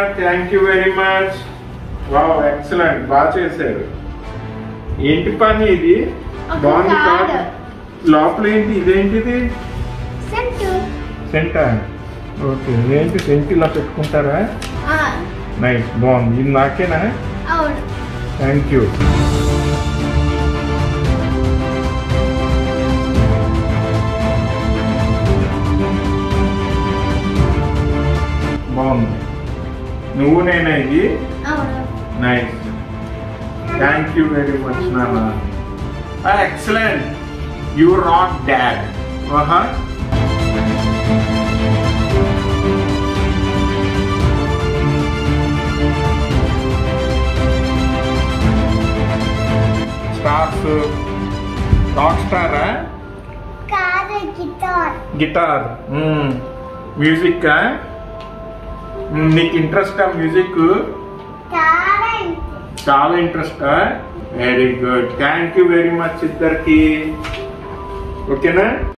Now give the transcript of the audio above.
Thank you very much wow excellent బాగా చేశారు ఏంటి పని ఇది ఒక బాగుంది card. కాదు లోపల ఏంటి ఇదేంటిది సెంటు సెంటా ఓకే ఏంటి సెంట్ ఇలా పెట్టుకుంటారా ఆ, నైస్ బాగుంది ఇది నాకేనా అవును థ్యాంక్ యూ బాగుంది నువ్వు నేనా ఇది అవును nice thank you very much నాన్న ఎక్సలెంట్ యూ రాక్ డాడ్ ఆహా స్టార్స్ రాక్ స్టారా కాదు గిటార్ గిటార్ మ్యూజిక్ నీకు ఇంట్రెస్ట్ ఆ మ్యూజిక్ చాలా చాలా interest very good thank you very much ఇద్దరికి ఓకేనా